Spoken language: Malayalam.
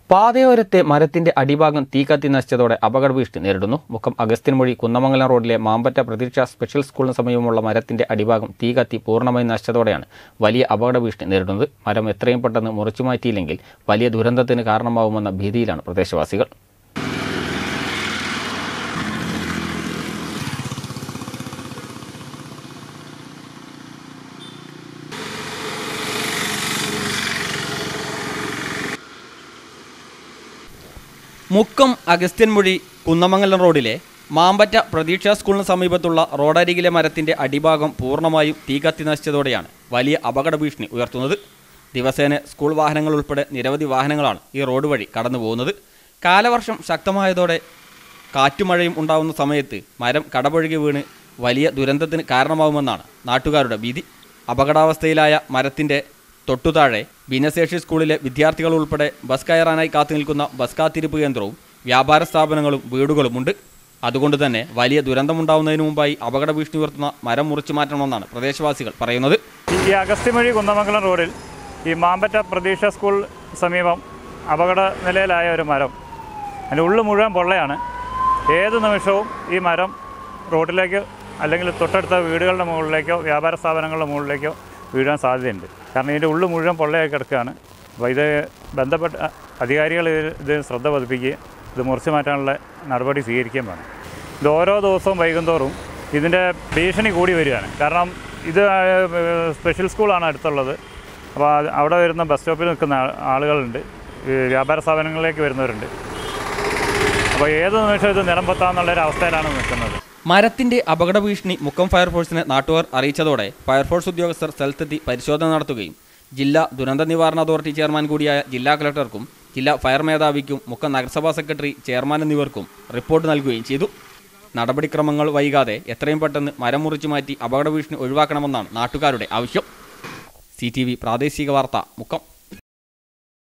പാതയോരത്തെ മരത്തിന്റെ അടിഭാഗം തീ കത്തി നശിച്ചതോടെ അപകട ഭീഷണി നേരിടുന്നു മുക്കം അഗസ്ത്യൻമൊഴി കുന്നമംഗലം റോഡിലെ മാമ്പറ്റ പ്രതീക്ഷ സ്പെഷ്യൽ സ്കൂളിന് സമീപമുള്ള മരത്തിന്റെ അടിഭാഗം തീ കത്തി പൂർണ്ണമായും നശിച്ചതോടെയാണ് വലിയ അപകട ഭീഷണി നേരിടുന്നത് മരം എത്രയും പെട്ടെന്ന് മുറിച്ചു മാറ്റിയില്ലെങ്കിൽ വലിയ ദുരന്തത്തിന് കാരണമാവുമെന്ന ഭീതിയിലാണ് പ്രദേശവാസികൾ മുക്കം അഗസ്ത്യൻമൊഴി കുന്നമംഗലം റോഡിലെ മാമ്പറ്റ പ്രതീക്ഷാ സ്കൂളിന് സമീപത്തുള്ള റോഡരികിലെ മരത്തിന്റെ അടിഭാഗം പൂർണ്ണമായും തീ കത്തി നശിച്ചതോടെയാണ് വലിയ അപകട ഭീഷണി ഉയർത്തുന്നത് ദിവസേന സ്കൂൾ വാഹനങ്ങൾ ഉൾപ്പെടെ നിരവധി വാഹനങ്ങളാണ് ഈ റോഡ് വഴി കടന്നു പോകുന്നത് കാലവർഷം ശക്തമായതോടെ കാറ്റുമഴയും ഉണ്ടാവുന്ന സമയത്ത് മരം കടപുഴകി വീണ് വലിയ ദുരന്തത്തിന് കാരണമാവുമെന്നാണ് നാട്ടുകാരുടെ ഭീതി അപകടാവസ്ഥയിലായ മരത്തിന്റെ തൊട്ടുതാഴെ ഭിന്നശേഷി സ്കൂളിലെ വിദ്യാർത്ഥികൾ ഉൾപ്പെടെ ബസ് കയറാനായി കാത്തു നിൽക്കുന്ന ബസ് കാത്തിരിപ്പ് കേന്ദ്രവും വ്യാപാര സ്ഥാപനങ്ങളും വീടുകളുമുണ്ട് അതുകൊണ്ട് തന്നെ വലിയ ദുരന്തമുണ്ടാവുന്നതിന് മുമ്പായി അപകട ഭീഷണി ഉയർത്തുന്ന മരം മുറിച്ചു മാറ്റണമെന്നാണ് പ്രദേശവാസികൾ പറയുന്നത് ഈ അഗസ്ത്യമൊഴി കുന്നമംഗലം റോഡിൽ ഈ മാമ്പറ്റ പ്രതീക്ഷ സ്കൂൾ സമീപം അപകട നിലയിലായ ഒരു മരം അതിൻ്റെ ഉള്ളു മുഴുവൻ പൊള്ളയാണ് ഏത് നിമിഷവും ഈ മരം റോഡിലേക്ക് അല്ലെങ്കിൽ തൊട്ടടുത്ത വീടുകളുടെ മുകളിലേക്കോ വ്യാപാര സ്ഥാപനങ്ങളുടെ മുകളിലേക്കോ വീഴാൻ സാധ്യതയുണ്ട് കാരണം ഇതിൻ്റെ ഉള്ളു മുഴുവൻ പൊള്ളയായി കിടക്കുകയാണ് അപ്പോൾ ഇത് ബന്ധപ്പെട്ട അധികാരികൾ ഇത് ഇത് ശ്രദ്ധ പതിപ്പിക്കുകയും ഇത് മുറിച്ചു മാറ്റാനുള്ള നടപടി സ്വീകരിക്കുകയും വേണം ഇത് ഓരോ ദിവസവും വൈകുന്തോറും ഇതിൻ്റെ ഭീഷണി കൂടി വരികയാണ് കാരണം ഇത് ആ, ഏഹ്, സ്പെഷ്യൽ സ്കൂളാണ് അടുത്തുള്ളത് അപ്പോൾ അത് അവിടെ വരുന്ന ബസ് സ്റ്റോപ്പിൽ നിൽക്കുന്ന ആ- ആളുകളുണ്ട് ഈ വ്യാപാര സ്ഥാപനങ്ങളിലേക്ക് വരുന്നവരുണ്ട് അപ്പോൾ ഏത് നിമിഷം ഇത് നിലമ്പത്താന്നുള്ളൊരു അവസ്ഥയിലാണ് നിൽക്കുന്നത് മരത്തിന്റെ അപകട ഭീഷണി മുക്കം ഫയർഫോഴ്സിനെ നാട്ടുകാർ അറിയിച്ചതോടെ ഫയർഫോഴ്സ് ഉദ്യോഗസ്ഥർ സ്ഥലത്തെത്തി പരിശോധന നടത്തുകയും ജില്ലാ ദുരന്ത നിവാരണ അതോറിറ്റി ചെയർമാൻ കൂടിയായ ജില്ലാ കളക്ടർക്കും ജില്ലാ ഫയർ മേധാവിക്കും മുക്കം നഗരസഭാ സെക്രട്ടറി ചെയർമാൻ എന്നിവർക്കും റിപ്പോർട്ട് നൽകുകയും ചെയ്തു നടപടിക്രമങ്ങൾ വൈകാതെ എത്രയും പെട്ടെന്ന് മരം മുറിച്ചു മാറ്റി അപകട ഭീഷണി ഒഴിവാക്കണമെന്നാണ് നാട്ടുകാരുടെ ആവശ്യം സി പ്രാദേശിക വാർത്ത മുക്കം